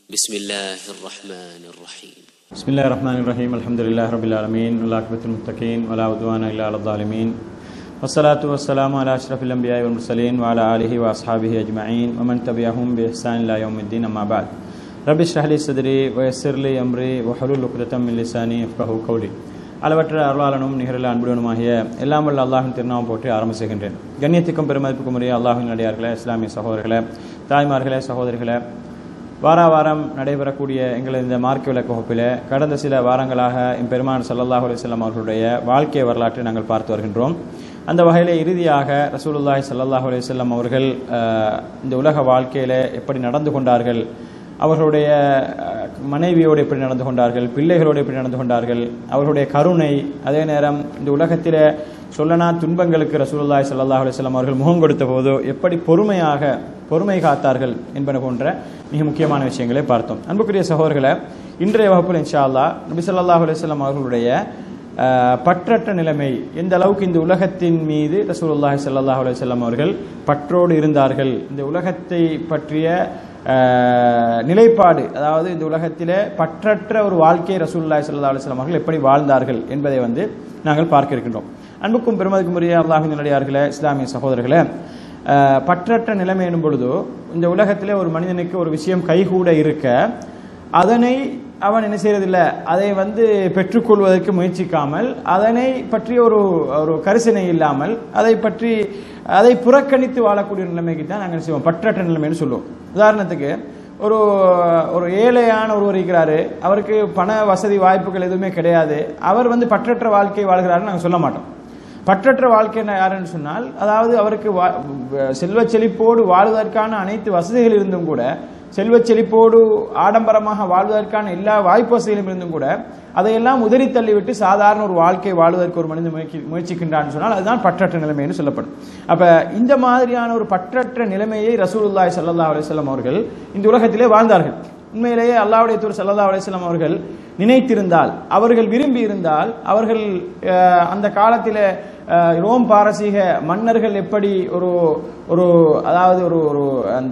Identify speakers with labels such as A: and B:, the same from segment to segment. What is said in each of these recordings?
A: بسم الله الرحمن الرحيم
B: بسم الله الرحمن الرحيم الحمد لله رب العالمين والعاقبة المتقين ولا عدوان إلا على الظالمين والصلاة والسلام على أشرف الأنبياء والمرسلين وعلى آله وأصحابه أجمعين ومن تبعهم بإحسان إلى يوم الدين أما بعد رب اشرح لي صدري ويسر لي أمري وحلول عقدة من لساني يفقهوا قولي அளவற்ற அருளாளனும் நிகரில் அன்புடனுமாகிய எல்லாம் வல்ல அல்லாஹின் திருநாமம் போற்றி ஆரம்ப செய்கின்றேன் கண்ணியத்துக்கும் பெருமதிப்புக்கும் உரிய அல்லாஹின் நடிகார்களே இஸ்லாமிய சகோதரர்களே தாய்மார்களே சகோதரிகளே வார வாரம் நடைபெறக்கூடிய எங்களது இந்த மார்க்க விளக்க வகுப்பில் கடந்த சில வாரங்களாக எம்பெருமான் சல்லல்லாஹு அலிஸ்லாம் அவர்களுடைய வாழ்க்கை வரலாற்றை நாங்கள் பார்த்து வருகின்றோம் அந்த வகையில் இறுதியாக ரசூலுல்லாஹி சல்லல்லாஹு அலிஸ்லாம் அவர்கள் அஹ், இந்த உலக வாழ்க்கையில் எப்படி நடந்து கொண்டார்கள் அவர்களுடைய அஹ், மனைவியோடு எப்படி நடந்து கொண்டார்கள் பிள்ளைகளோடு எப்படி நடந்து கொண்டார்கள் அவர்களுடைய கருணை அதே நேரம் இந்த உலகத்தில் சொல்லனா துன்பங்களுக்கு ரசூலுல்லாஹி ஸல்லல்லாஹு அலைஹி வஸல்லம் அவர்கள் முகம் கொடுத்த போது எப்படி பொறுமையாக பொறுமை காத்தார்கள் என்பன போன்ற மிக முக்கியமான விஷயங்களை பார்த்தோம் அன்புக்குரிய சகோதரர்களை இன்றைய வகுப்பில் இன்ஷா அல்லாஹ் நபி ஸல்லல்லாஹு அலைஹி வஸல்லம் அவர்களுடைய அஹ், பற்றற்ற நிலைமை எந்த அளவுக்கு இந்த உலகத்தின் மீது ரசூலுல்லாஹி ஸல்லல்லாஹு அலைஹி வஸல்லம் அவர்கள் பற்றோடு இருந்தார்கள் இந்த உலகத்தை பற்றிய அஹ், நிலைப்பாடு அதாவது இந்த உலகத்திலே பற்றற்ற ஒரு வாழ்க்கையை ரசூலுல்லாஹி ஸல்லல்லாஹு அலைஹி வஸல்லம் அவர்கள் எப்படி வாழ்ந்தார்கள் என்பதை வந்து நாங்கள் பார்க்க இருக்கின்றோம் அன்புக்கும் பெருமதிக்கும் உரிய அல்லாஹின் நல்லடியார்களே இஸ்லாமிய சகோதரர்களே அஹ், பற்றற்ற நிலைமை எனும் பொழுது இந்த உலகத்திலே ஒரு மனிதனுக்கு ஒரு விஷயம் கைகூட இருக்க அதனை அவன் என்ன செய்யறதில்ல அதை வந்து பெற்றுக்கொள்வதற்கு முயற்சிக்காமல் அதனை பற்றி ஒரு ஒரு கரிசனை இல்லாமல் அதை பற்றி அதை புறக்கணித்து வாழக்கூடிய ஒரு நிலைமைக்கு தான் நாங்கள் செய்வோம் பற்றற்ற நிலைமைன்னு சொல்லுவோம் உதாரணத்துக்கு ஒரு ஒரு ஏழையான ஒருவர் இருக்கிறாரு அவருக்கு பண வசதி வாய்ப்புகள் எதுவுமே கிடையாது அவர் வந்து பற்றற்ற வாழ்க்கை வாழ்கிறாருன்னு நாங்கள் சொல்ல மாட்டோம் பற்றற்ற வாழ்க்கை என்ன யாருன்னு சொன்னால் அதாவது அவருக்கு வா- செல்வச் செழிப்போடு வாழ்வதற்கான அனைத்து வசதிகள் இருந்தும் கூட செல்வச் செழிப்போடு ஆடம்பரமாக வாழ்வதற்கான எல்லா வாய்ப்பு வசதிகளும் இருந்தும் கூட அதையெல்லாம் உதறி தள்ளிவிட்டு சாதாரண ஒரு வாழ்க்கை வாழ்வதற்கு ஒரு மனிதன் முயற்சி முயற்சிக்கின்றான்னு சொன்னால் அதுதான் பற்றற்ற நிலைமைன்னு சொல்லப்படும் அப்ப இந்த மாதிரியான ஒரு பற்றற்ற நிலைமையை ரசூலுல்லாஹி ஸல்லல்லாஹு அலைஹி வஸல்லம் அவர்கள் இந்த உலகத்திலே வாழ்ந்தார்கள் உண்மையிலேயே அல்லாஹ்வுடைய தூர் ஸல்லல்லாஹு அலைஹி வஸல்லம் அவர்கள் நினைத்திருந்தால் அவர்கள் விரும்பி இருந்தால் அவர்கள் அஹ், அந்த காலத்தில் ரோம் பாரசீக மன்னர்கள் எப்படி ஒரு ஒரு அதாவது ஒரு ஒரு அந்த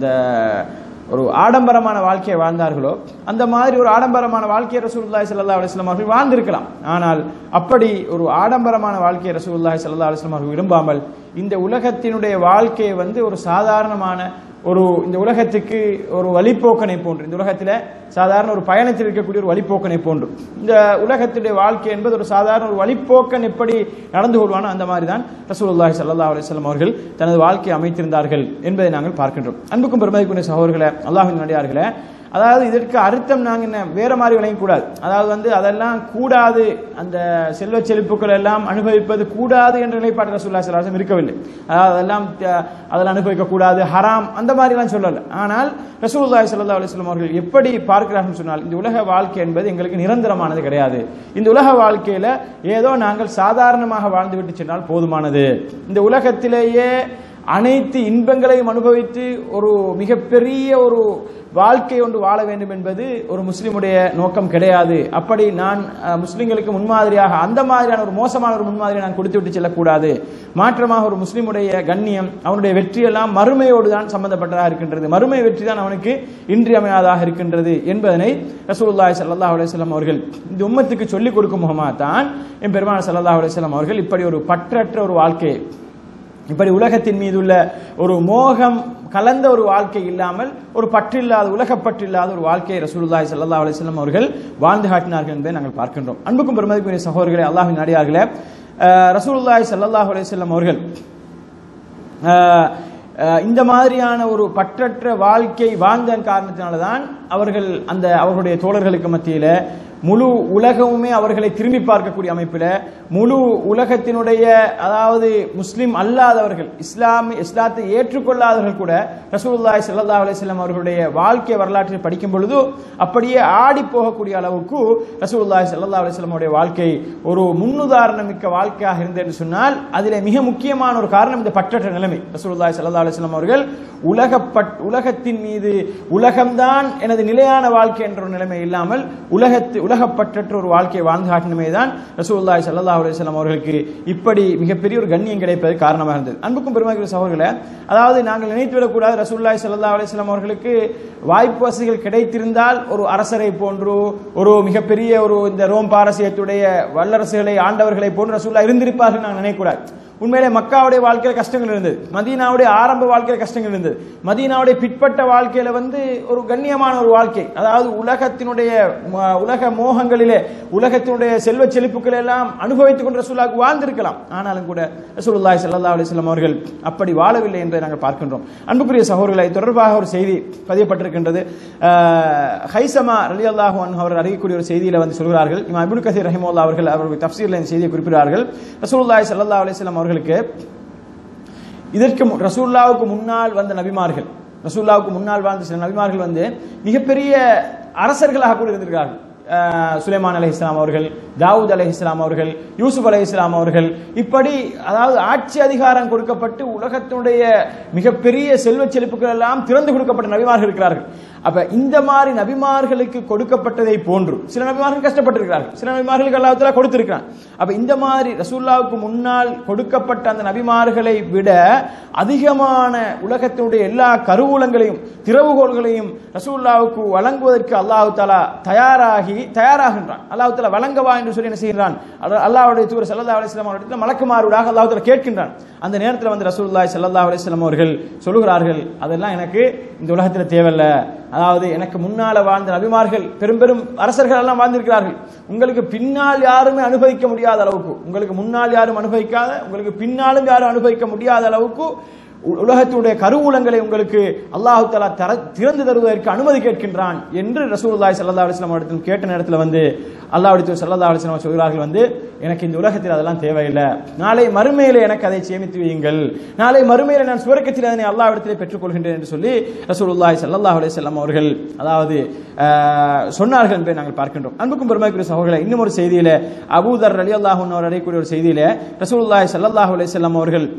B: ஒரு ஆடம்பரமான வாழ்க்கையை வாழ்ந்தார்களோ அந்த மாதிரி ஒரு ஆடம்பரமான வாழ்க்கையை ரசூலுல்லாஹி ஸல்லல்லாஹு அலைஹி வஸல்லம் அவர்கள் வாழ்ந்திருக்கலாம் ஆனால் அப்படி ஒரு ஆடம்பரமான வாழ்க்கையை ரசூலுல்லாஹி ஸல்லல்லாஹு அலைஹி வஸல்லம் அவர்கள் விரும்பாமல் இந்த உலகத்தினுடைய வாழ்க்கையை வந்து ஒரு சாதாரணமான ஒரு இந்த உலகத்துக்கு ஒரு வழிப்போக்கனை போன்று இந்த உலகத்தில் சாதாரண ஒரு பயணத்தில் இருக்கக்கூடிய ஒரு வழிப்போக்கனை போன்று இந்த உலகத்துடைய வாழ்க்கை என்பது ஒரு சாதாரண ஒரு வழிப்போக்கன் எப்படி நடந்து கொள்வானோ அந்த மாதிரி தான் ரசூலுல்லாஹி ஸல்லல்லாஹு அலைஹி வஸல்லம் அவர்கள் தனது வாழ்க்கையை அமைத்திருந்தார்கள் என்பதை நாங்கள் பார்க்கின்றோம் அன்புக்கும் பெருமதிக்குரிய சகோதரர்களே அல்லாஹ்வின் நடிகார்களே அதாவது இதற்கு அர்த்தம் நாங்கள் என்ன வேற மாதிரி விளங்கக்கூடாது அதாவது வந்து அதெல்லாம் கூடாது அந்த செல்வ செழிப்புகள் எல்லாம் அனுபவிப்பது கூடாது என்ற நிலைப்பாடு ரசூல்லா சலாசம் இருக்கவில்லை அதாவது அதெல்லாம் த- அதெல்லாம் அனுபவிக்க கூடாது ஹராம் அந்த மாதிரிலாம் சொல்லல ஆனால் ரசூலுல்லாஹி ஸல்லல்லாஹு அலைஹி வஸல்லம் அவர்கள் எப்படி பார்க்கிறார்கள் சொன்னால் இந்த உலக வாழ்க்கை என்பது எங்களுக்கு நிரந்தரமானது கிடையாது இந்த உலக வாழ்க்கையில ஏதோ நாங்கள் சாதாரணமாக வாழ்ந்துவிட்டு சென்றால் போதுமானது இந்த உலகத்திலேயே அனைத்து இன்பங்களையும் அனுபவித்து ஒரு மிகப்பெரிய ஒரு வாழ்க்கை ஒன்று வாழ வேண்டும் என்பது ஒரு முஸ்லிமுடைய நோக்கம் கிடையாது அப்படி நான் அஹ், முஸ்லிம்களுக்கு முன்மாதிரியாக அந்த மாதிரியான ஒரு மோசமான ஒரு முன்மாதிரியை நான் கொடுத்து விட்டு செல்லக்கூடாது மாற்றமாக ஒரு முஸ்லிமுடைய கண்ணியம் அவனுடைய வெற்றியெல்லாம் மறுமையோடு தான் சம்பந்தப்பட்டதாக இருக்கின்றது மறுமை வெற்றி தான் அவனுக்கு இன்றியமையாதாக இருக்கின்றது என்பதனை ரசூலுல்லாஹி ஸல்லல்லாஹு அலைஹி வஸல்லம் அவர்கள் இந்த உம்மத்துக்கு சொல்லிக் கொடுக்கும் முகமாக தான் என் பெருமான ஸல்லல்லாஹு அலைஹி வஸல்லம் அவர்கள் இப்படி ஒரு பற்றற்ற ஒரு வாழ்க்கையை இப்படி உலகத்தின் மீது உள்ள ஒரு மோகம் கலந்த ஒரு வாழ்க்கை இல்லாமல் ஒரு பற்றில்லாத உலகப்பற்றில்லாத ஒரு வாழ்க்கையை ரசூலுல்லாஹி ஸல்லல்லாஹு அலைஹி வஸல்லம் அவர்கள் வாழ்ந்து காட்டினார்கள் என்பதை நாங்கள் பார்க்கின்றோம் அன்புக்கும் பெருமதிக்குரிய சகோதரர்களே அல்லாஹ்வின் நாடியார்களே அஹ், ரசூலுல்லாஹி ஸல்லல்லாஹு அலைஹி வஸல்லம் அவர்கள் அஹ், அஹ், இந்த மாதிரியான ஒரு பற்றற்ற வாழ்க்கை வாழ்ந்ததன் காரணத்தினால தான் அவர்கள் அந்த அவர்களுடைய தோழர்களுக்கு மத்தியில முழு உலகமுமே அவர்களை திரும்பி பார்க்கக்கூடிய அமைப்பில் முழு உலகத்தினுடைய அதாவது முஸ்லிம் அல்லாதவர்கள் இஸ்லாமி இஸ்லாத்தை ஏற்றுக்கொள்ளாதவர்கள் கூட ரசூலுல்லாஹி ஸல்லல்லாஹு அலைஹி வஸல்லம் அவர்களுடைய வாழ்க்கை வரலாற்றை படிக்கும் பொழுது அப்படியே ஆடி போகக்கூடிய அளவுக்கு ரசூலுல்லாஹி ஸல்லல்லாஹு அலைஹி வஸல்லம் உடைய வாழ்க்கை ஒரு முன்னுதாரணம் மிக்க வாழ்க்கையாக இருந்தது என்று சொன்னால் அதிலே மிக முக்கியமான ஒரு காரணம் இந்த பற்றற்ற நிலைமை ரசூலுல்லாஹி ஸல்லல்லாஹு அலைஹி வஸல்லம் அவர்கள் உலக உலகத்தின் மீது உலகம்தான் எனது நிலையான வாழ்க்கை என்ற ஒரு நிலைமை இல்லாமல் உலகத்து உலகப்பற்றற்ற ஒரு வாழ்க்கையை வாழ்ந்து காட்டினமே தான் ரசூலுல்லாஹி ஸல்லல்லாஹு அலைஹி வஸல்லம் அவர்களுக்கு இப்படி மிகப்பெரிய ஒரு கண்ணியம் கிடைப்பது காரணமாக இருந்தது அன்புக்கும் பெருமாள் சகோதரர்களே அதாவது நாங்கள் நினைத்துவிடக்கூடாது ரசூலுல்லாஹி ஸல்லல்லாஹு அலைஹி வஸல்லம் அவர்களுக்கு வாய்ப்பு வசதிகள் கிடைத்திருந்தால் ஒரு அரசரை போன்று ஒரு மிகப்பெரிய ஒரு இந்த ரோம் பாரசீகத்துடைய வல்லரசுகளை ஆண்டவர்களை போன்று ரசூல்லா இருந்திருப்பார்கள் நாங்கள் நினைக்கக்கூடாது உண்மையிலே மக்காவுடைய வாழ்க்கையில கஷ்டங்கள் இருந்தது மதீனாவுடைய ஆரம்ப வாழ்க்கையில கஷ்டங்கள் இருந்தது மதீனாவுடைய பிற்பட்ட வாழ்க்கையில வந்து ஒரு கண்ணியமான ஒரு வாழ்க்கை அதாவது உலகத்தினுடைய ம- உலக மோகங்களிலே உலகத்தினுடைய செல்வ செழிப்புகள் எல்லாம் அனுபவித்துக் கொண்டு ரசூலாக்கு வாழ்ந்திருக்கலாம் ஆனாலும் கூட ரசூலுல்லாஹி ஸல்லல்லாஹு அலைஹி வஸல்லம் அவர்கள் அப்படி வாழவில்லை என்பதை நாங்கள் பார்க்கின்றோம் அன்புக்குரிய சகோதரர்களை தொடர்பாக ஒரு செய்தி பதியப்பட்டிருக்கின்றது அஹ், ஹைசமா ரலியல்லாஹு அன்ஹு அவர் அறியக்கூடிய ஒரு செய்தியில வந்து சொல்கிறார்கள் இமாம் இப்னு கசீர் ரஹிமஹுல்லாஹ் அவர்கள் அவருடைய தஃப்சீர்ல இந்த செய்தியை குறிப்பிடுகிறார்கள் ரசூலுல்லாஹி ஸல்லல்லாஹு அலைஹி வஸல்லம் அவர்களுக்கு இதற்கு மு- ரசூலுல்லாவுக்கு முன்னால் வந்த நபிமார்கள் ரசூலுல்லாவுக்கு முன்னால் வாழ்ந்த சில நபிமார்கள் வந்து மிகப்பெரிய அரசர்களாக கூட இருந்திருக்கார்கள் அஹ், சுலைமான் அலை இஸ்லாம் அவர்கள் தாவூத் அலை இஸ்லாம் அவர்கள் யூசுப் அலை இஸ்லாம் அவர்கள் இப்படி அதாவது ஆட்சி அதிகாரம் கொடுக்கப்பட்டு உலகத்தினுடைய மிகப்பெரிய செல்வச் செழிப்புகள் எல்லாம் திறந்து கொடுக்கப்பட்ட நபிமார்கள் இருக்கிறார்கள் அப்ப இந்த மாதிரி நபிமார்களுக்கு கொடுக்கப்பட்டதை போன்று சில நபிமார்கள் கஷ்டப்பட்டிருக்கிறார்கள் சில நபிமார்களுக்கு அல்லாஹ் கொடுத்திருக்கிறான் அப்ப இந்த மாதிரி ரசூல்லாவுக்கு முன்னால் கொடுக்கப்பட்ட அந்த நபிமார்களை விட அதிகமான உலகத்தினுடைய எல்லா கருவூலங்களையும் திறவுகோள்களையும் ரசூல்லாவுக்கு வழங்குவதற்கு அல்லாஹு தாலா தயாராகி தயாராகின்றான் அல்லாஹு தாலா வழங்கவா என்று சொல்லி என்ன செய்கிறான் அல்ல- அல்லாஹ்வுடைய தூர் சல்லா அலிஸ்லாம் அவர்களிடத்தில் மலக்குமாறுடாக அல்லாஹு தாலா கேட்கின்றான் அந்த நேரத்தில் வந்து ரசூலுல்லாஹி ஸல்லல்லாஹு அலைஹி வஸல்லம் அவர்கள் சொல்லுகிறார்கள் அதெல்லாம் எனக்கு இந்த உலகத்தில் தேவையில்ல அதாவது எனக்கு முன்னால வாழ்ந்த நபிமார்கள் பெரும் பெரும் அரசர்கள் எல்லாம் வாழ்ந்திருக்கிறார்கள் உங்களுக்கு பின்னால் யாருமே அனுபவிக்க முடியாத அளவுக்கு உங்களுக்கு முன்னால் யாரும் அனுபவிக்காத உங்களுக்கு பின்னாலும் யாரும் அனுபவிக்க முடியாத அளவுக்கு உ- உலகத்துடைய கருவூலங்களை உங்களுக்கு அல்லாஹு தஆலா தர திறந்து தருவதற்கு அனுமதி கேட்கின்றான் என்று ரசூலுல்லாஹி ஸல்லல்லாஹு அலைஹி வஸல்லம் இடத்தில் கேட்ட நேரத்தில் வந்து அல்லாஹ்வுடைய தூதர் ஸல்லல்லாஹு அலைஹி வஸல்லம் சொல்கிறார்கள் வந்து எனக்கு இந்த உலகத்தில் அதெல்லாம் தேவையில்லை நாளை மறுமையிலே எனக்கு அதை சேமித்து வையுங்கள் நாளை மறுமையிலே நான் சுவர்க்கத்தில் அதனை அல்லாஹ்விடத்திலே பெற்றுக்கொள்கின்றேன் என்று சொல்லி ரசூலுல்லாஹி ஸல்லல்லாஹு அலைஹி வஸல்லம் அவர்கள் அதாவது ஆஹ், சொன்னார்கள் என்பதை நாங்கள் பார்க்கின்றோம் அன்புக்கும் பெருமைக்குரிய சகோதரர்களை இன்னும் ஒரு செய்தியில அபூதர் ரலியல்லாஹு அன்ஹு அவர் அறியக்கூடிய ஒரு செய்தியில ரசூலுல்லாஹி ஸல்லல்லாஹு அலைஹி வஸல்லம் அவர்கள்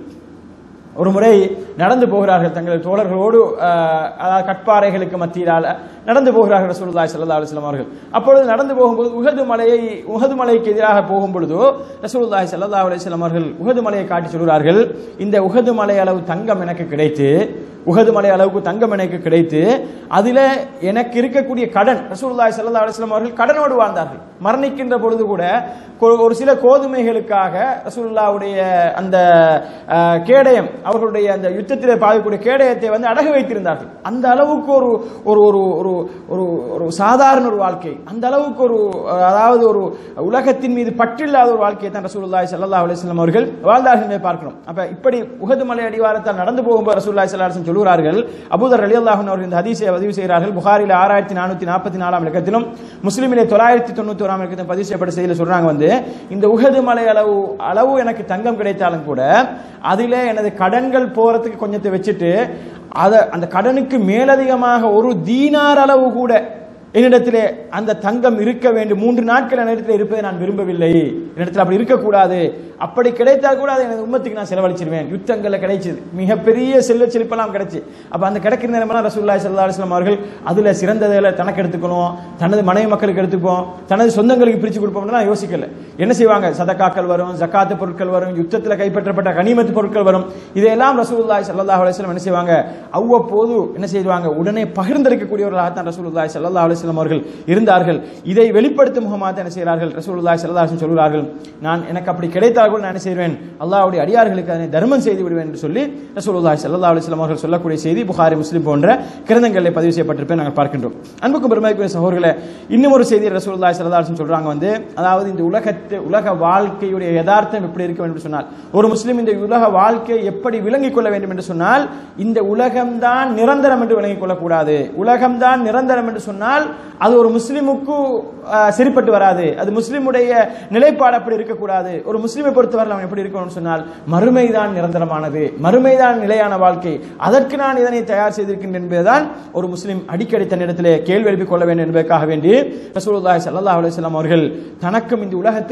B: ஒரு முறை நடந்து போகிறார்கள் தங்கள் தோழர்களோடு ஆஹ், அதாவது கட்பாறைகளுக்கு மத்தியிலால நடந்து போகிறார்கள் ரசூலுல்லாஹி ஸல்லல்லாஹு அலைஹி வஸல்லம் அவர்கள் அப்பொழுது நடந்து போகும்போது உஹது மலையை உஹது மலைக்கு எதிராக போகும் பொழுது ரசூலுல்லாஹி ஸல்லல்லாஹு அலைஹி வஸல்லம் அவர்கள் உஹது மலையை காட்டி சொல்கிறார்கள் இந்த உஹது மலை அளவு தங்கம் எனக்கு கிடைத்து உஹது மலை அளவுக்கு தங்கம் எனக்கு கிடைத்து அதில எனக்கு இருக்கக்கூடிய கடன் ரசூலுல்லாஹி ஸல்லல்லாஹு அலைஹி வஸல்லம் அவர்கள் கடனோடு வாழ்ந்தார்கள் மரணிக்கின்ற பொழுது கூட கொ- ஒரு சில கோதுமைகளுக்காக ரசூலுல்லாவுடைய அந்த அஹ், கேடயம் அவர்களுடைய அந்த யுத்தத்திலே பாயக்கூடிய கேடயத்தை வந்து அடகு வைத்திருந்தார்கள் அந்த அளவுக்கு ஒரு ஒரு ஒரு ஒரு ஒரு ஒரு சாதாரண ஒரு வாழ்க்கை அந்த அளவுக்கு ஒரு அஹ், அதாவது ஒரு உலகத்தின் மீது பற்றில்லாத ஒரு வாழ்க்கையை தான் ரசூலுல்லாஹி ஸல்லல்லாஹு அலைஹி வஸல்லம் அவர்கள் வாழ்ந்தார்கள் என்பதை பார்க்கிறோம் அப்ப இப்படி உஹது மலை அடிவாரத்தால் நடந்து போகும்போது ரசூலுல்லாஹி ஸல்லல்லாஹு அலைஹி வஸல்லம் சொல்கிறார்கள் அபூதர் ரலியல்லாஹு அன்ஹு அவர்கள் இந்த ஹதீஸை பதிவு செய்கிறார்கள் புகாரில ஆறாயிரத்தி நானூத்தி நாற்பத்தி நாலாம் இலக்கத்திலும் முஸ்லிமிலே தொள்ளாயிரத்தி தொண்ணூத்தி ஓராம் இலக்கத்திலும் பதிவு செய்யப்பட்ட செய்தியில் சொல்றாங்க வந்து இந்த உஹது மலை அளவு அளவு எனக்கு தங்கம் கிடைத்தாலும் கூட அதிலே எனது கடன்கள் போறதுக்கு கொஞ்சத்தை வச்சுட்டு அத அந்த கடனுக்கு மேலதிகமாக ஒரு தீனார் அளவு கூட என்னிடத்திலே அந்த தங்கம் இருக்க வேண்டும் மூன்று நாட்கள் என்னிடத்தில் இருப்பதை நான் விரும்பவில்லை என்னிடத்தில் அப்படி இருக்கக்கூடாது அப்படி கிடைத்தால் கூட அதை எனது உம்மத்துக்கு நான் செலவழிச்சிருவேன் யுத்தங்கள்ல கிடைச்சது மிகப்பெரிய செல்வ செழிப்பெல்லாம் கிடைச்சு அப்ப அந்த கிடைக்கிற நேரமெல்லாம் ரசூலுல்லாஹி ஸல்லல்லாஹு அலைஹி வஸல்லம் அவர்கள் அதுல சிறந்ததில் தனக்கு எடுத்துக்கணும் தனது மனைவி மக்களுக்கு எடுத்துப்போம் தனது சொந்தங்களுக்கு பிரிச்சு கொடுப்போம்னா யோசிக்கல என்ன செய்வாங்க சதக்காக்கள் வரும் ஜக்காத்து பொருட்கள் வரும் யுத்தத்தில் கைப்பற்றப்பட்ட கனிமத்து பொருட்கள் வரும் இதையெல்லாம் ரசூலுல்லாஹி ஸல்லல்லாஹு அலைஹி வஸல்லம் என்ன செய்வாங்க அவ்வப்போது என்ன செய்வாங்க உடனே பகிர்ந்தளிக்கக்கூடியவர்களாகத்தான் ரசூலுல்லாஹி ஸல்லல்லாஹு அலைஹி வஸல்லம் அவர்கள் இருந்தார்கள் இதை வெளிப்படுத்தும் முகமாக என்ன செய்கிறார்கள் ரசூலுல்லாஹி ஸல்லல்லாஹு அலைஹி வஸல்லம் சொல்கிறார்கள் நான் எனக்கு அப்படி கிடைத்தால் கூட நான் என்ன செய்வேன் அல்லாஹ்வுடைய அடியார்களுக்கு அதனை தர்மம் செய்து விடுவேன் என்று சொல்லி ரசூலுல்லாஹி ஸல்லல்லாஹு அலைஹி வஸல்லம் அவர்கள் சொல்லக்கூடிய செய்தி புகாரி முஸ்லிம் போன்ற கிரந்தங்களில் பதிவு செய்யப்பட்டிருப்பதை நாங்கள் பார்க்கின்றோம் அன்புக்கும் பெருமைக்குரிய சகோதரர்களே இன்னும் ஒரு செய்தி ரசூலுல்லாஹி ஸல்லல்லாஹு அலைஹி வஸல்லம் சொல்றாங்க வந்து அதாவது இந்த உலகத்து உலக வாழ்க்கையுடைய யதார்த்தம் எப்படி இருக்க வேண்டும் என்று சொன்னால் ஒரு முஸ்லிம் இந்த உலக வாழ்க்கையை எப்படி விளங்கிக் கொள்ள வேண்டும் என்று சொன்னால் இந்த உலகம்தான் நிரந்தரம் என்று விளங்கிக் கொள்ளக்கூடாது உலகம்தான் நிரந்தரம் என்று சொன்னால் அது ஒரு முஸ்லிமுக்கு ஆஹ், சரிப்பட்டு வராது அது முஸ்லிமுடைய நிலைப்பாடு அப்படி இருக்கக்கூடாது ஒரு முஸ்லிமை பொறுத்தவரை நாம் எப்படி இருக்கணும்னு சொன்னால் மறுமைதான் நிரந்தரமானது மறுமைதான் நிலையான வாழ்க்கை அதற்கு நான் இதனை தயார் செய்திருக்கின்றேன் என்பதுதான் ஒரு முஸ்லிம் அடிக்கடி தன்னிடத்திலே கேள்வி எழுப்பிக் கொள்ள வேண்டும் என்பதற்காக வேண்டி ரசூலுல்லாஹி ஸல்லல்லாஹு அலைஹி வஸல்லம் அவர்கள் தனக்கும் இந்த உலகத்துக்கும்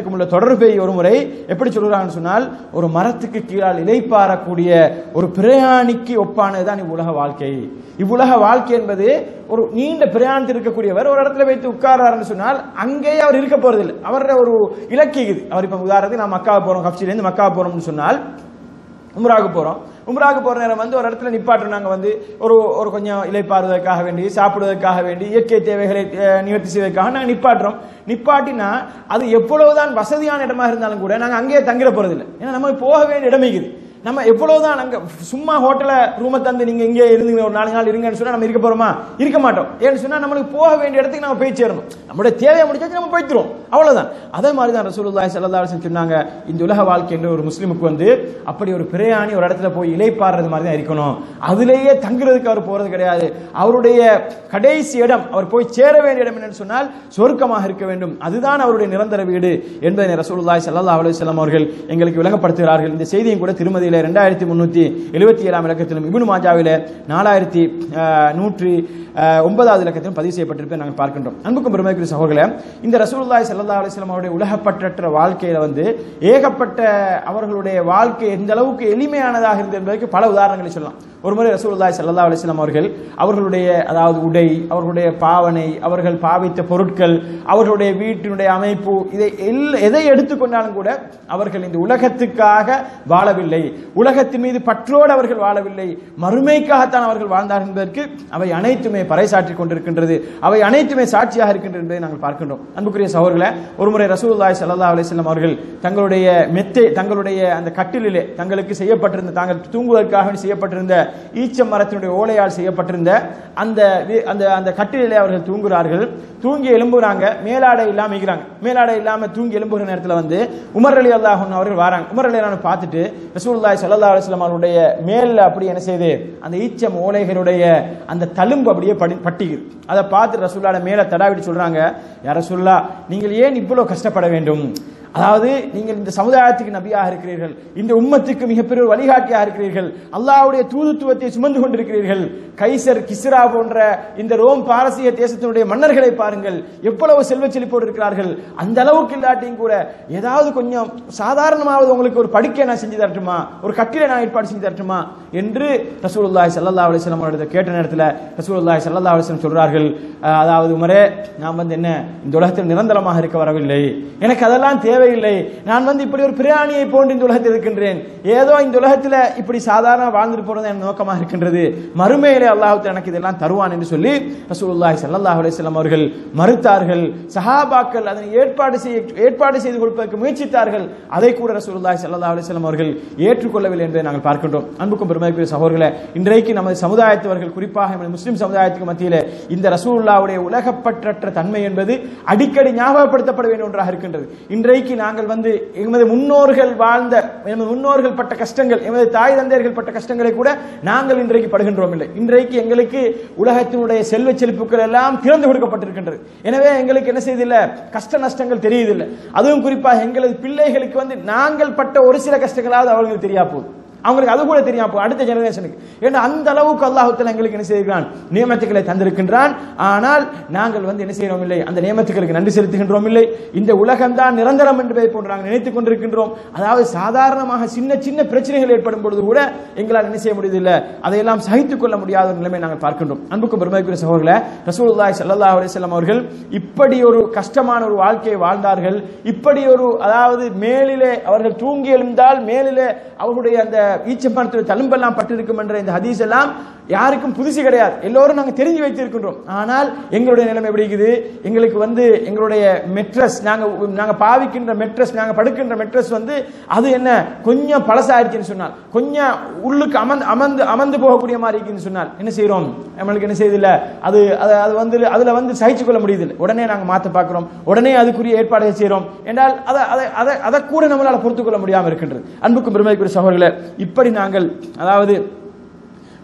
B: சமுதாயத்துக்கும் உள்ள தொடர்பை ஒரு முறை எப்படி சொல்றாங்கன்னு சொன்னால் ஒரு மரத்துக்கு கீழால் இலைப்பாறக்கூடிய ஒரு பிரயாணிக்கு ஒப்பானதுதான் இவ்வுலக வாழ்க்கை இவ்வுலக வாழ்க்கை என்பது ஒரு நீண்ட பிரயாணத்தில் இருக்கக்கூடியவர் ஒரு இடத்துல வைத்து உட்கார்றாருன்னு சொன்னால் அங்கேயே அவர் இருக்க போறதில்லை அவரோட ஒரு இலக்கு இது அவர் இப்ப உதாரணத்துக்கு நான் மக்கா போறோம் கப்சிலேருந்து மக்கா போறோம்னு சொன்னால் உம்ராவுக்கு போறோம் உம்ராவுக்கு போற நேரம் வந்து ஒரு இடத்துல நிப்பாட்டு நாங்க வந்து ஒரு ஒரு கொஞ்சம் இலைப்பாறுவதற்காக வேண்டி சாப்பிடுவதற்காக வேண்டி இயற்கை தேவைகளை அஹ், நிவர்த்தி செய்வதற்காக நாங்க நிப்பாட்டுறோம் நிப்பாட்டினா அது எவ்வளவுதான் வசதியான இடமா இருந்தாலும் கூட நாங்க அங்கேயே தங்கிட போறதில்லை ஏன்னா நம்ம போக வேண்டிய இடம் இருக்குது நம்ம எவ்வளவுதான் அங்க சும்மா ஹோட்டல ரூமை தந்து நீங்க இங்கே இருந்து ஒரு நாலு நாள் இருங்கன்னு சொன்னா நம்ம இருக்க போறோமா இருக்க மாட்டோம் ஏன்னு சொன்னா நம்மளுக்கு போக வேண்டிய இடத்துக்கு நம்ம போய் சேரணும் நம்மளுடைய தேவையை முடிச்சாச்சு நம்ம போய்த்துருவோம் அவ்வளவுதான் அதே மாதிரி தான் ரசூலுல்லாஹி ஸல்லல்லாஹு அலைஹி வஸல்லம் சொன்னாங்க இந்த உலக வாழ்க்கை என்ற ஒரு முஸ்லிமுக்கு வந்து அப்படி ஒரு பிரயாணி ஒரு இடத்துல போய் இலைப்பாடுறது மாதிரி தான் இருக்கணும் அதுலேயே தங்குறதுக்கு அவர் போறது கிடையாது அவருடைய கடைசி இடம் அவர் போய் சேர வேண்டிய இடம் என்னன்னு சொன்னால் சொர்க்கமாக இருக்க வேண்டும் அதுதான் அவருடைய நிரந்தர வீடு என்பதை ரசூலுல்லாஹி ஸல்லல்லாஹு அலைஹி வஸல்லம் அவர்கள் எங்களுக்கு விளங்கப்படுத்துகிறார்கள் இந்த செய்தியும் கூட திருமதியில ரெண்டாயிரத்தி முன்னூத்தி எழுபத்தி ஏழாம் இலக்கத்திலும் இப்னு மாஜாவில நாலாயிரத்தி அஹ், நூற்றி அஹ், ஒன்பதாவது இலக்கத்திலும் பதிவு செய்யப்பட்டிருப்பதை நாங்கள் பார்க்கின்றோம் அன்புக்கும் பெருமைக்குரிய சகோதரர்களே இந்த ரசூலுல்லாஹி ஸல்லல்லாஹு அலைஹி வஸல்லம் அவருடைய உலகப்பற்றற்ற வாழ்க்கையில வந்து ஏகப்பட்ட அவர்களுடைய வாழ்க்கை எந்த அளவுக்கு எளிமையானதாக இருந்தது என்பதற்கு பல உதாரணங்களை சொல்லலாம் ஒரு முறை ரசூலுல்லாஹி ஸல்லல்லாஹு அலைஹி வஸல்லம் அவர்கள் அவர்களுடைய அதாவது உடை அவர்களுடைய பாவனை அவர்கள் பாவித்த பொருட்கள் அவர்களுடைய வீட்டினுடைய அமைப்பு இதை எல்ல- எதை எடுத்துக்கொண்டாலும் கூட அவர்கள் இந்த உலகத்துக்காக வாழவில்லை உலகத்தின் மீது பற்றோடு அவர்கள் வாழவில்லை மறுமைக்காகத்தான் அவர்கள் வாழ்ந்தார்கள் என்பதற்கு அவை அனைத்துமே பறைசாற்றிக் கொண்டிருக்கின்றது அவை அனைத்துமே சாட்சியாக இருக்கின்றது என்பதை நாங்கள் பார்க்கின்றோம் அன்புக்குரிய சகோதரர்களே ஒருமுறை ரசூலுல்லாஹி ஸல்லல்லாஹு அலைஹி வஸல்லம் அவர்கள் தங்களுடைய மெத்தை தங்களுடைய அந்த கட்டிலிலே தங்களுக்கு செய்யப்பட்டிருந்த தாங்கள் தூங்குவதற்காக வேண்டி செய்யப்பட்டிருந்த ஈச்ச மரத்தினுடைய ஓலையால் செய்யப்பட்டிருந்த அந்த வி- அந்த அந்த கட்டிலே அவர்கள் தூங்குகிறார்கள் தூங்கி எழும்புறாங்க மேலாடை இல்லாம இருக்கிறாங்க மேலாடை இல்லாம தூங்கி எழும்புகிற நேரத்துல வந்து உமர் அலி அல்லாஹ் அவர்கள் வராங்க உமர் அலி அல்லாஹ் பார்த்துட்டு ரசூலுல்லாஹி ஸல்லல்லாஹு அலைஹி வஸல்லம் அவருடைய மேல்ல அப்படி என்ன செய்யுது அந்த ஈச்சம் ஓலைகளுடைய அந்த தழும்பு அப்படியே படி- பட்டிக்குது அதை பார்த்து ரசூல்லாட மேல தடாவிட்டு சொல்றாங்க யார சொல்லா நீங்கள் ஏன் இவ்வளவு கஷ்டப்பட வேண்டும் அதாவது நீங்கள் இந்த சமுதாயத்துக்கு நபியாக இருக்கிறீர்கள் இந்த உம்மத்துக்கு மிகப்பெரிய ஒரு வழிகாட்டியாக இருக்கிறீர்கள் அல்லாஹ்வுடைய தூதுத்துவத்தை சுமந்து கொண்டிருக்கிறீர்கள் கைசர் கிஸ்ரா போன்ற இந்த ரோம் பாரசீக தேசத்தினுடைய மன்னர்களை பாருங்கள் எவ்வளவு செல்வ செழிப்போடு இருக்கிறார்கள் அந்த அளவுக்கு இல்லாட்டியும் கூட ஏதாவது கொஞ்சம் சாதாரணமாவது உங்களுக்கு ஒரு படுக்கை நான் செஞ்சு தரட்டுமா ஒரு கட்டிலை நான் ஏற்பாடு செஞ்சு தரட்டுமா என்று ரசூலுல்லாஹி ஸல்லல்லாஹு அலைஹி வஸல்லம் அவர்களிடம் கேட்ட நேரத்தில் ரசூலுல்லாஹி ஸல்லல்லாஹு அலைஹி வஸல்லம் சொல்றார்கள் அஹ், அதாவது உமரே நான் வந்து என்ன இந்த உலகத்தில் நிரந்தரமாக இருக்க வரவில்லை எனக்கு அதெல்லாம் தேவையில்லை நான் வந்து இப்படி ஒரு பிரயாணியை போன்று இந்த உலகத்தில் இருக்கின்றேன் ஏதோ இந்த உலகத்தில் இப்படி சாதாரண வாழ்ந்துட்டு போறது என் நோக்கமாக இருக்கின்றது மறுமையிலே அல்லாஹ் எனக்கு இதெல்லாம் தருவான் என்று சொல்லி ரசூலுல்லாஹி ஸல்லல்லாஹு அலைஹி வஸல்லம் அவர்கள் மறுத்தார்கள் சஹாபாக்கள் அதனை ஏற்பாடு செய்ய ஏற்பாடு செய்து கொடுப்பதற்கு முயற்சித்தார்கள் அதை கூட ரசூலுல்லாஹி ஸல்லல்லாஹு அலைஹி வஸல்லம் அவர்கள் ஏற்றுக்கொள்ளவில்லை என்பதை நாங்கள் பார்க்கின்றோம் அன்புக்கும் பெருமைக்குரிய சகோதரர்களே இன்றைக்கு நமது சமுதாயத்தவர்கள் குறிப்பாக நமது முஸ்லிம் சமுதாயத்துக்கு மத்தியிலே இந்த ரசூலுல்லாவுடைய உலகப்பற்றற்ற தன்மை என்பது அடிக்கடி ஞாபகப்படுத்தப்பட வேண்டிய ஒன்றாக இருக்கின்றது இன்றைக்கு நாங்கள் வந்து எமது முன்னோர்கள் வாழ்ந்த எமது முன்னோர்கள் பட்ட கஷ்டங்கள் எமது தாய் தந்தையர்கள் பட்ட கஷ்டங்களை கூட நாங்கள் இன்றைக்கு படுகின்றோம் இல்லை இன்றைக்கு எங்களுக்கு உலகத்தினுடைய செல்வ செழிப்புகள் எல்லாம் திறந்து கொடுக்கப்பட்டிருக்கின்றது எனவே எங்களுக்கு என்ன செய்தில்லை கஷ்ட நஷ்டங்கள் தெரியுதில்லை அதுவும் குறிப்பாக எங்களது பிள்ளைகளுக்கு வந்து நாங்கள் பட்ட ஒரு சில கஷ்டங்களாவது அவர்களுக்கு தெரியா போகுது அவங்களுக்கு அது கூட தெரியும் அப்போ அடுத்த ஜெனரேஷனுக்கு ஏன்னா அந்த அளவுக்கு அல்லாஹுத்தல எங்களுக்கு என்ன செய்கிறான் நியமத்துக்களை தந்திருக்கின்றான் ஆனால் நாங்கள் வந்து என்ன செய்கிறோம் இல்லை அந்த நியமத்துக்களுக்கு நன்றி செலுத்துகின்றோம் இல்லை இந்த உலகம் தான் நிரந்தரம் என்பதை போன்று நாங்கள் நினைத்துக் கொண்டிருக்கின்றோம் அதாவது சாதாரணமாக சின்ன சின்ன பிரச்சனைகள் ஏற்படும் பொழுது கூட எங்களால் என்ன செய்ய முடியதில்லை அதையெல்லாம் சகித்துக் கொள்ள முடியாத ஒரு நிலைமை நாங்கள் பார்க்கின்றோம் அன்புக்கும் பெருமைக்குரிய சகோதரர்களே ரசூலுல்லாஹி ஸல்லல்லாஹு அலைஹி வஸல்லம் அவர்கள் இப்படி ஒரு கஷ்டமான ஒரு வாழ்க்கையை வாழ்ந்தார்கள் இப்படி ஒரு அதாவது மேலிலே அவர்கள் தூங்கி எழுந்தால் மேலிலே அவர்களுடைய அந்த ஈச்சம்பரத்துடைய தழும்பெல்லாம் பட்டிருக்கும் என்ற இந்த ஹதீஸ் எல்லாம் யாருக்கும் புதுசு கிடையாது எல்லோரும் நாங்க தெரிஞ்சு வைத்திருக்கின்றோம் ஆனால் எங்களுடைய நிலைமை எப்படி இருக்குது எங்களுக்கு வந்து எங்களுடைய மெட்ரஸ் நாங்க நாங்க பாவிக்கின்ற மெட்ரஸ் நாங்க படுக்கின்ற மெட்ரஸ் வந்து அது என்ன கொஞ்சம் பழசாயிருச்சுன்னு சொன்னால் கொஞ்சம் உள்ளுக்கு அமர்ந்து அமர்ந்து அமர்ந்து போகக்கூடிய மாதிரி இருக்குன்னு சொன்னால் என்ன செய்றோம் நம்மளுக்கு என்ன செய்யுதில்ல அது அது அது வந்து அதுல வந்து சகிச்சு கொள்ள முடியுதில்லை உடனே நாங்க மாத்த பார்க்கிறோம் உடனே அதுக்குரிய ஏற்பாடுகள் செய்றோம் என்றால் அதை அதை அதை அதை கூட நம்மளால பொறுத்துக் கொள்ள முடியாமல் இருக்கின்றது அன்புக்கும் பெருமைக்குரிய சகோதரர்களே இப்படி நாங்கள் அதாவது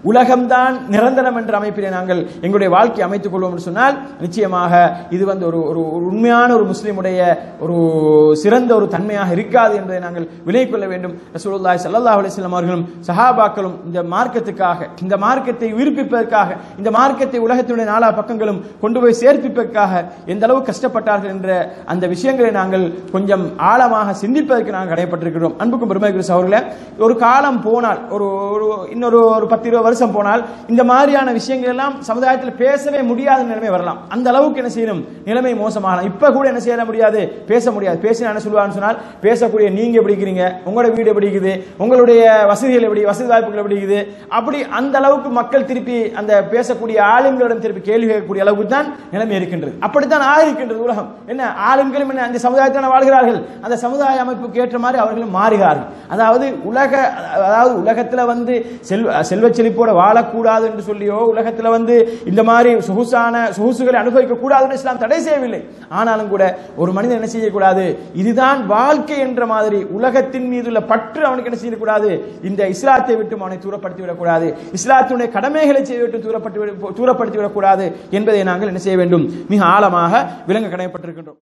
B: உலகம்தான் நிரந்தரம் என்ற அமைப்பிலே நாங்கள் எங்களுடைய வாழ்க்கையை அமைத்துக் கொள்வோம் என்று சொன்னால் நிச்சயமாக இது வந்து ஒரு ஒரு ஒரு உண்மையான ஒரு முஸ்லிமுடைய ஒரு சிறந்த ஒரு தன்மையாக இருக்காது என்பதை நாங்கள் விலை கொள்ள வேண்டும் ரசூலுல்லாஹி ஸல்லல்லாஹு அலைஹி வஸல்லம் அவர்களும் சஹாபாக்களும் இந்த மார்க்கத்துக்காக இந்த மார்க்கத்தை உயிர்ப்பிப்பதற்காக இந்த மார்க்கத்தை உலகத்தினுடைய நாலா பக்கங்களும் கொண்டு போய் சேர்ப்பிப்பதற்காக எந்த அளவு கஷ்டப்பட்டார்கள் என்ற அந்த விஷயங்களை நாங்கள் கொஞ்சம் ஆழமாக சிந்திப்பதற்கு நாங்கள் கடைப்பட்டிருக்கிறோம் அன்புக்கும் பெருமைக்குரிய சகோதரர்களே ஒரு காலம் போனால் ஒரு ஒரு இன்னொரு ஒரு பத்து இருபது வருஷம் போனால் இந்த மாதிரியான விஷயங்கள் எல்லாம் சமுதாயத்தில் பேசவே முடியாத நிலைமை வரலாம் அந்த அளவுக்கு என்ன செய்யணும் நிலைமை மோசமாகலாம் இப்ப கூட என்ன செய்ய முடியாது பேச முடியாது பேசினா என்ன சொல்லுவான்னு சொன்னால் பேசக்கூடிய நீங்க எப்படி இருக்கிறீங்க உங்களோட வீடு எப்படி இருக்குது உங்களுடைய வசதிகள் எப்படி வசதி வாய்ப்புகள் எப்படி இருக்குது அப்படி அந்த அளவுக்கு மக்கள் திருப்பி அந்த பேசக்கூடிய ஆளுங்களிடம் திருப்பி கேள்வி கேட்கக்கூடிய அளவுக்கு தான் நிலைமை இருக்கின்றது அப்படித்தான் ஆகிருக்கின்றது உலகம் என்ன ஆளுங்களும் என்ன அந்த சமுதாயத்தில் வாழ்கிறார்கள் அந்த சமுதாய அமைப்புக்கு ஏற்ற மாதிரி அவர்களும் மாறுகிறார்கள் அதாவது உலக அதாவது உலகத்துல வந்து செல்வ செல்வ செழிப்போட வாழக்கூடாது என்று சொல்லியோ உலகத்துல வந்து இந்த மாதிரி சொகுசான சொகுசுகளை அனுபவிக்க கூடாது என்று இஸ்லாம் தடை செய்யவில்லை ஆனாலும் கூட ஒரு மனிதன் என்ன செய்யக்கூடாது இதுதான் வாழ்க்கை என்ற மாதிரி உலகத்தின் மீது உள்ள பற்று அவனுக்கு என்ன செய்யக்கூடாது இந்த இஸ்லாத்தை விட்டு அவனை தூரப்படுத்தி விடக்கூடாது இஸ்லாத்தினுடைய கடமைகளை செய்ய விட்டு தூரப்பட்டு விட- தூரப்படுத்தி விடக்கூடாது என்பதை நாங்கள் என்ன செய்ய வேண்டும் மிக ஆழமாக விளங்க கடமைப்பட்டிருக்கின்றோம்